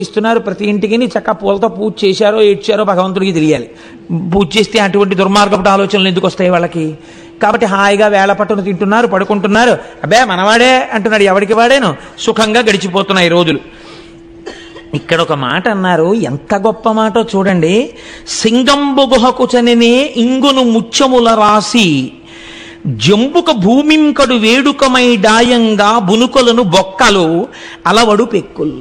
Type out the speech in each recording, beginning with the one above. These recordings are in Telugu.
ఇస్తున్నారు ప్రతి ఇంటికి చక్క పూలతో పూజ చేశారో ఏడ్చారో భగవంతుడికి తెలియాలి పూజ చేస్తే అటువంటి దుర్మార్గపు ఆలోచనలు ఎందుకు వస్తాయి వాళ్ళకి కాబట్టి హాయిగా వేళ పట్టును తింటున్నారు పడుకుంటున్నారు అబ్బే మనవాడే అంటున్నాడు ఎవడికి వాడేను సుఖంగా గడిచిపోతున్నాయి రోజులు ఇక్కడ ఒక మాట అన్నారు ఎంత గొప్ప మాటో చూడండి సింగంబు గుహకు చనినే ఇంగును ముత్యముల రాసి జంబుక భూమింకడు వేడుకమై డాయంగా బునుకలను బొక్కలు అలవడు పెక్కులు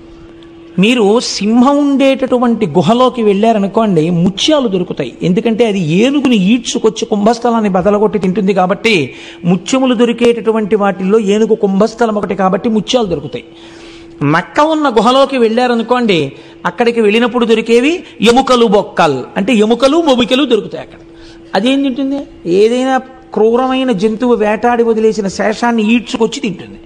మీరు సింహం ఉండేటటువంటి గుహలోకి వెళ్ళారనుకోండి ముత్యాలు దొరుకుతాయి ఎందుకంటే అది ఏనుగుని ఈడ్చుకొచ్చి కుంభస్థలాన్ని బదలగొట్టి తింటుంది కాబట్టి ముత్యములు దొరికేటటువంటి వాటిల్లో ఏనుగు కుంభస్థలం ఒకటి కాబట్టి ముత్యాలు దొరుకుతాయి నక్క ఉన్న గుహలోకి వెళ్ళారనుకోండి అక్కడికి వెళ్ళినప్పుడు దొరికేవి ఎముకలు బొక్కలు అంటే ఎముకలు మొబికలు దొరుకుతాయి అక్కడ అదేం తింటుంది ఏదైనా క్రూరమైన జంతువు వేటాడి వదిలేసిన శేషాన్ని ఈడ్చుకొచ్చి తింటుంది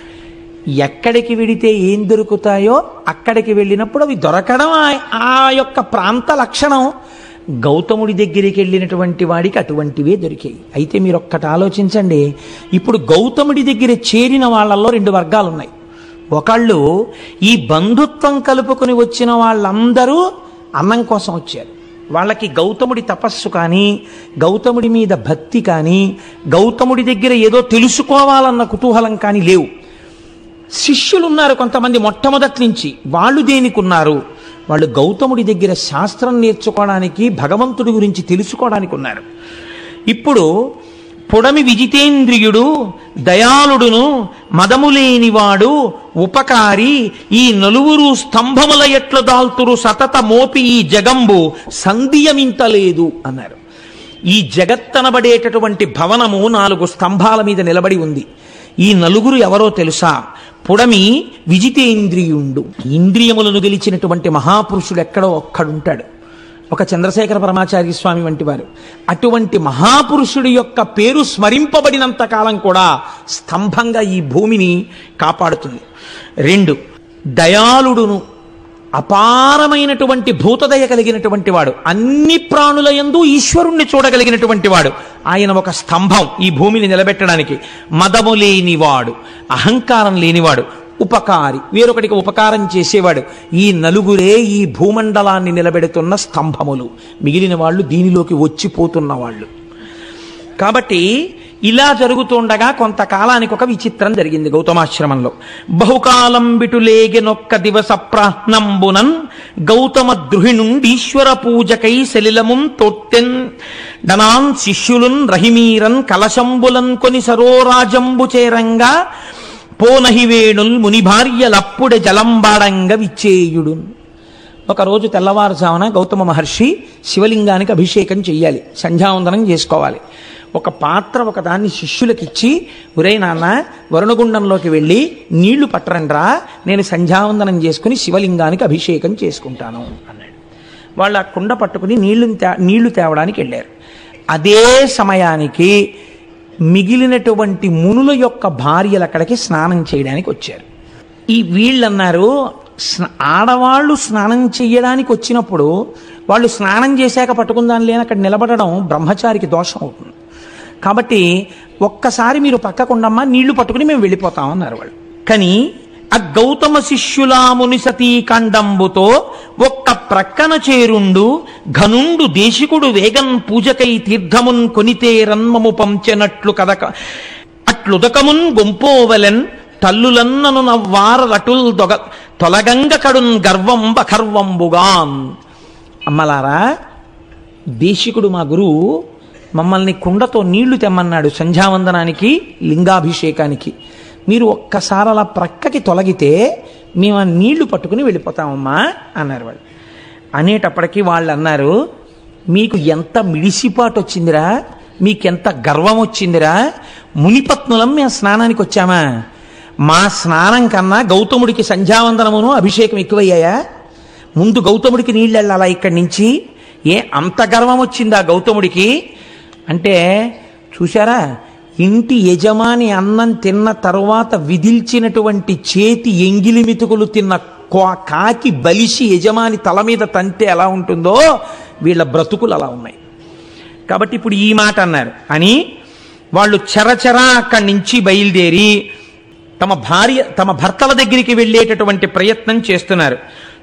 ఎక్కడికి వెడితే ఏం దొరుకుతాయో అక్కడికి వెళ్ళినప్పుడు అవి దొరకడం ఆ- ఆ యొక్క ప్రాంత లక్షణం గౌతముడి దగ్గరికి వెళ్ళినటువంటి వాడికి అటువంటివే దొరికాయి అయితే మీరు ఒక్కటి ఆలోచించండి ఇప్పుడు గౌతముడి దగ్గర చేరిన వాళ్ళల్లో రెండు వర్గాలు ఉన్నాయి ఒకళ్ళు ఈ బంధుత్వం కలుపుకొని వచ్చిన వాళ్ళందరూ అన్నం కోసం వచ్చారు వాళ్ళకి గౌతముడి తపస్సు కానీ గౌతముడి మీద భక్తి కానీ గౌతముడి దగ్గర ఏదో తెలుసుకోవాలన్న కుతూహలం కానీ లేవు శిష్యులు ఉన్నారు కొంతమంది మొట్టమొదటి నుంచి వాళ్ళు దేనికి ఉన్నారు వాళ్ళు గౌతముడి దగ్గర శాస్త్రం నేర్చుకోవడానికి భగవంతుడి గురించి తెలుసుకోవడానికి ఉన్నారు ఇప్పుడు పొడమి విజితేంద్రియుడు దయాళుడును మదములేనివాడు ఉపకారి ఈ నలుగురు స్తంభముల ఎట్లు దాల్తురు సతత మోపి ఈ జగంబు సంధియమింతలేదు అన్నారు ఈ జగత్తనబడేటటువంటి భవనము నాలుగు స్తంభాల మీద నిలబడి ఉంది ఈ నలుగురు ఎవరో తెలుసా పుడమి విజితేంద్రియుండు ఇంద్రియములను గెలిచినటువంటి మహాపురుషుడు ఎక్కడో ఒక్కడుంటాడు ఒక చంద్రశేఖర పరమాచార్య స్వామి వంటి వారు అటువంటి మహాపురుషుడి యొక్క పేరు స్మరింపబడినంత కాలం కూడా స్తంభంగా ఈ భూమిని కాపాడుతుంది రెండు దయాళుడును అపారమైనటువంటి భూతదయ కలిగినటువంటి వాడు అన్ని ప్రాణుల యందు ఈశ్వరుణ్ణి చూడగలిగినటువంటి వాడు ఆయన ఒక స్తంభం ఈ భూమిని నిలబెట్టడానికి మదము లేనివాడు అహంకారం లేనివాడు ఉపకారి వేరొకటికి ఉపకారం చేసేవాడు ఈ నలుగురే ఈ భూమండలాన్ని నిలబెడుతున్న స్తంభములు మిగిలిన వాళ్ళు దీనిలోకి వచ్చిపోతున్న వాళ్ళు కాబట్టి ఇలా జరుగుతుండగా కొంతకాలానికి ఒక విచిత్రం జరిగింది గౌతమాశ్రమంలో బహుకాలం బిటులేగెనొక్క దివస ప్రాహ్నంబునన్ గౌతమ ద్రుహిణుండీశ్వర పూజకై సలిలముం తొట్టెన్ డనాన్ శిష్యులున్ రహిమీరన్ కలశంబులన్ కొని సరోరాజంబు చేరంగా పోనహివేణుల్ ముని భార్యలప్పుడే జలంబాడంగ విచ్చేయుడు ఒకరోజు తెల్లవారుజామున గౌతమ మహర్షి శివలింగానికి అభిషేకం చెయ్యాలి సంధ్యావందనం చేసుకోవాలి ఒక పాత్ర ఒకదాన్ని శిష్యులకిచ్చి ఒరే నాన్న వరుణగుండంలోకి వెళ్ళి నీళ్లు పట్టరండ్రా నేను సంధ్యావందనం చేసుకుని శివలింగానికి అభిషేకం చేసుకుంటాను అన్నాడు వాళ్ళు ఆ కుండ పట్టుకుని నీళ్లు నీళ్లు తేవడానికి వెళ్ళారు అదే సమయానికి మిగిలినటువంటి మునుల యొక్క భార్యలు అక్కడికి స్నానం చేయడానికి వచ్చారు ఈ వీళ్ళన్నారు స్న- ఆడవాళ్ళు స్నానం చేయడానికి వచ్చినప్పుడు వాళ్ళు స్నానం చేశాక పట్టుకుందాని లేని అక్కడ నిలబడడం బ్రహ్మచారికి దోషం అవుతుంది కాబట్టి ఒక్కసారి మీరు పక్కకుండమ్మా నీళ్లు పట్టుకుని మేము వెళ్ళిపోతాం అన్నారు వాళ్ళు కానీ ఆ గౌతమ శిష్యులా ముని సతీకండంబుతో ఒక్క ప్రక్కన చేరుండు ఘనుండు దేశికుడు వేగం పూజకై తీర్థమున్ కొనితే రన్మము పంచెనట్లు కదక అట్లుదకమున్ గొంపోవలెన్ తల్లులన్నను నవ్వారలటుల్ దొగ తొలగంగ కడున్ గర్వం బఖర్వంబుగాన్ అమ్మలారా దేశికుడు మా గురువు మమ్మల్ని కుండతో నీళ్లు తెమ్మన్నాడు సంధ్యావందనానికి లింగాభిషేకానికి మీరు ఒక్కసారి అలా ప్రక్కకి తొలగితే మేము ఆ నీళ్లు పట్టుకుని వెళ్ళిపోతామమ్మా అన్నారు వాళ్ళు అనేటప్పటికీ వాళ్ళు అన్నారు మీకు ఎంత మిడిసిపాటు వచ్చిందిరా మీకెంత గర్వం వచ్చిందిరా మునిపత్నులం మేము స్నానానికి వచ్చామా మా స్నానం కన్నా గౌతముడికి సంధ్యావందనమును అభిషేకం ఎక్కువయ్యాయా ముందు గౌతముడికి నీళ్ళు వెళ్ళాలా ఇక్కడి నుంచి ఏ అంత గర్వం వచ్చిందా గౌతముడికి అంటే చూశారా ఇంటి యజమాని అన్నం తిన్న తర్వాత విధిల్చినటువంటి చేతి ఎంగిలి మితుకులు తిన్న కో- కాకి బలిసి యజమాని తల మీద తంతే ఎలా ఉంటుందో వీళ్ళ బ్రతుకులు అలా ఉన్నాయి కాబట్టి ఇప్పుడు ఈ మాట అన్నారు అని వాళ్ళు చెరచెర అక్కడి నుంచి బయలుదేరి తమ భార్య తమ భర్తల దగ్గరికి వెళ్ళేటటువంటి ప్రయత్నం చేస్తున్నారు